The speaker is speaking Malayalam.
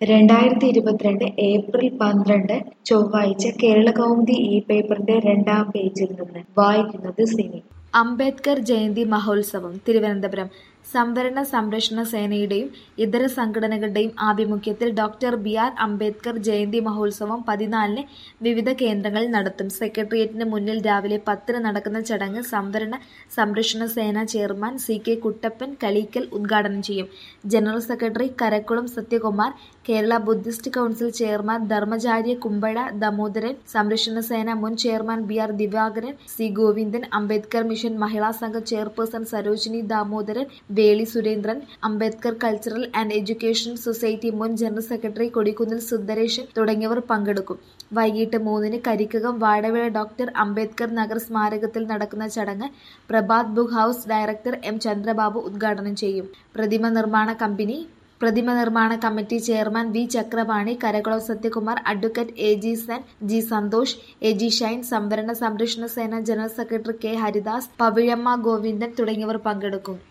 രണ്ടായിരത്തി ഇരുപത്തിരണ്ട് ഏപ്രിൽ പന്ത്രണ്ട് ചൊവ്വാഴ്ച കേരളകൗമുദി ഈ പേപ്പറിന്റെ രണ്ടാം പേജിൽ നിന്ന് വായിക്കുന്നത് സിനി അംബേദ്കർ ജയന്തി മഹോത്സവം തിരുവനന്തപുരം സംവരണ സംരക്ഷണ സേനയുടെയും ഇതര സംഘടനകളുടെയും ആഭിമുഖ്യത്തിൽ doctor B R Ambedkar Jayanti മഹോത്സവം പതിനാലിന് വിവിധ കേന്ദ്രങ്ങളിൽ നടത്തും സെക്രട്ടേറിയറ്റിന് മുന്നിൽ രാവിലെ പത്തിന് നടക്കുന്ന ചടങ്ങ് സംവരണ സംരക്ഷണ സേന chairman C K Kuttappan Kalikkal ഉദ്ഘാടനം ചെയ്യും general secretary Karakkulam Sathyakumar Kerala Buddhist council chairman Dharmacharya Kumbazha Damodaran സംരക്ഷണ സേന മുൻ chairman B R Divakaran C Govindan Ambedkar mission Mahila Sangham chairperson Sarojini Damodaran Veli Surendran Ambedkar cultural and education society മുൻ ജനറൽ സെക്രട്ടറി കൊടിക്കുന്നിൽ സുന്ദരേശൻ തുടങ്ങിയവർ പങ്കെടുക്കും വൈകിട്ട് മൂന്നിന് കരിക്കകം വാടവിള ഡോക്ടർ അംബേദ്കർ നഗർ സ്മാരകത്തിൽ നടക്കുന്ന ചടങ്ങ് Prabhat book house director M Chandrababu ഉദ്ഘാടനം ചെയ്യും പ്രതിമ നിർമ്മാണ കമ്പനി പ്രതിമ നിർമ്മാണ committee chairman V Chakrapani Karakulam Sathyakumar advocate A G Sen G Santhosh A G Shine സംവരണ സംരക്ഷണ സേന general secretary K Haridas Pavizhamma Govindan തുടങ്ങിയവർ പങ്കെടുക്കും